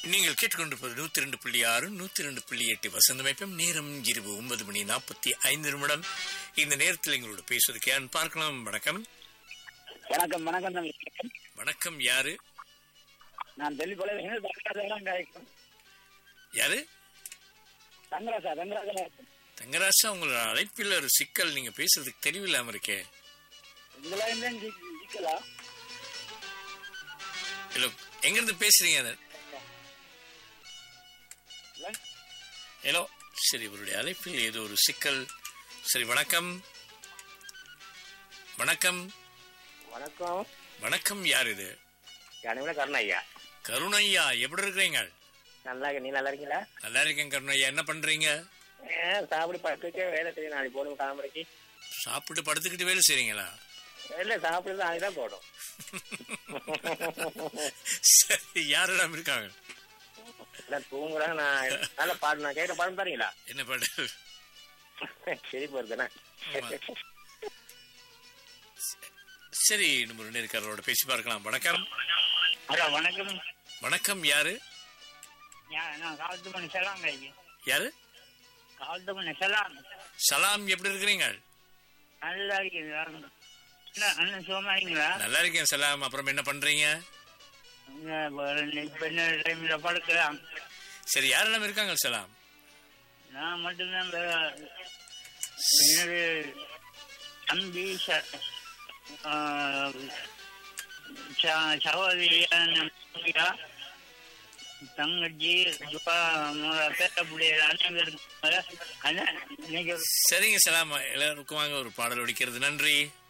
நீங்கள் கேட்டுக்கொண்டிருப்பது நூத்தி ரெண்டு புள்ளி ஆறு நூத்தி ரெண்டு புள்ளி எட்டு வசந்தமைப்பம் நேரம் இரவு ஒன்பது மணி நாற்பத்தி ஐந்து நிமிடம் இந்த நேரத்தில் எங்களோட பேசுவதற்கு யாருன்னு பார்க்கலாம் வணக்கம் வணக்கம் வணக்கம் தம்பி. வணக்கம் யாரு நான் டெல்லி போல தங்கராஜா யாரு தங்கராஜா தங்கராஜா தங்கராசா உங்களோட அழைப்பில் ஒரு சிக்கல் நீங்க பேசுறதுக்கு தெளிவில்லாம இருக்கே உங்களா இருந்தாலும் ஜிக்கலாம் இல்ல எங்க இருந்து பேசுறீங்க அது? ஹலோ சரி இவருடைய அழைப்பில் ஏதோ ஒரு சிக்கல் சரி வணக்கம் வணக்கம் வணக்கம் வணக்கம் யார் இது கனிமல கருண் ஐயா கருணையா எப்படி இருக்கிறீங்க நல்லா இருக்கு நீ நல்லா இருக்கீங்களா நல்லா இருக்கேன் கருணையா என்ன பண்றீங்க ஏன் சாப்பிடு படுத்துக்கே வேலை செய்ய நாளைக்கு போகணும் காமரைக்கு சாப்பிட்டு படுத்துக்கிட்டு வேலை செய்றீங்களா இல்ல சாப்பிடுறது நாளைக்கு தான் போடும் சரி யாரிடம் இருக்காங்க இல்ல தூங்குறாங்க நான் நல்ல பாடு நான் கேட்க பாடம் தரீங்களா என்ன பாடு சரி போறதுண்ணா ஆமா. சரி நம்ம ரெண்டு இருக்காரோட பேசி பார்க்கலாம் வணக்கம் ஹலோ வணக்கம் வணக்கம் யாரு யா- நான் காலத்து மணி செல்லாம் கைக்கு யாரு காலத்து மணி செல்லாம் சலாம் எப்படி இருக்கிறீங்க நல்லா இருக்கீங்களா என்ன அண்ணன் சுகமா இருக்கீங்களா நல்லா இருக்கேன் சலாம் அப்புறம் என்ன பண்றீங்க இங்க ஒரு- இப்ப என்ன டைம்ல படுக்கலாம் சரி யாரிடம் இருக்காங்க சலாம் நான் மட்டும்தான் இந்த என்னது தம்பி ச- ஆ, ச- சகோதரியான தங்கச்சி துப்பா பேர பிள்ளைகள் அண்ணன் அண்ணன் நீங்க சரிங்க சலாம் எல்லாருக்கும் வாங்க ஒரு பாடல் ஒடிக்கிறது நன்றி